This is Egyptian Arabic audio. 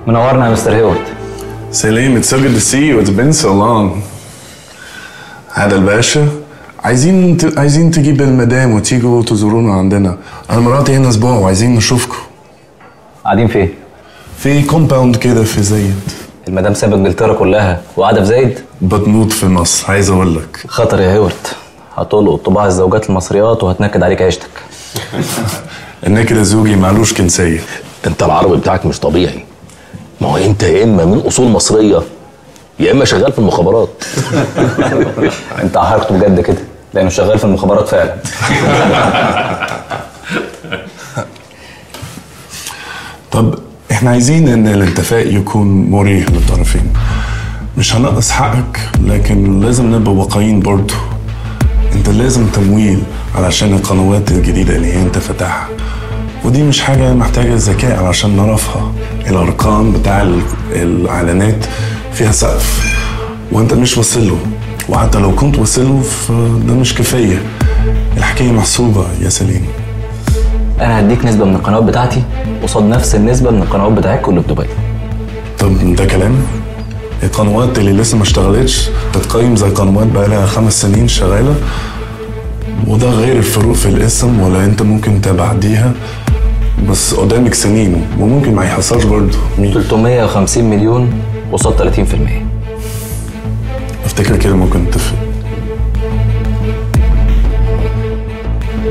منورنا يا مستر هيورد سلام it's so good to see you it's been so long هذا الباشا عايزين ت... عايزين تجيب المدام وتيجوا تزورونا عندنا انا مراتي هنا اسبوع وعايزين نشوفكم قاعدين فين؟ في كومباوند كده في زايد المدام ساب انجلترا كلها وقاعده في زايد بتموت في مصر عايز اقول لك خطر يا هيورد هتلقط طباع الزوجات المصريات وهتنكد عليك عيشتك النكرة زوجي معلوش كنسية انت العربي بتاعك مش طبيعي ما هو انت يا اما من اصول مصريه يا اما شغال في المخابرات انت عهرته بجد كده لانه شغال في المخابرات فعلا طب احنا عايزين ان الاتفاق يكون مريح للطرفين مش هنقص حقك لكن لازم نبقى واقعيين برضه انت لازم تمويل علشان القنوات الجديدة اللي انت فاتحها ودي مش حاجة محتاجة ذكاء علشان نعرفها الأرقام بتاع ال- الإعلانات فيها سقف وانت مش واصله وحتى لو كنت واصله فده مش كفاية الحكاية محسوبة يا سليم انا هديك نسبه من القنوات بتاعتي قصاد نفس النسبه من القنوات بتاعتكم اللي في دبي طب ده كلام القنوات اللي لسه ما اشتغلتش تتقيم زي قنوات بقالها خمس سنين شغالة وده غير الفروق في الاسم ولا انت ممكن تبعديها بس قدامك سنين وممكن ما يحصلش برضه مين 350 مليون قصاد 30% افتكر كده ممكن نتفق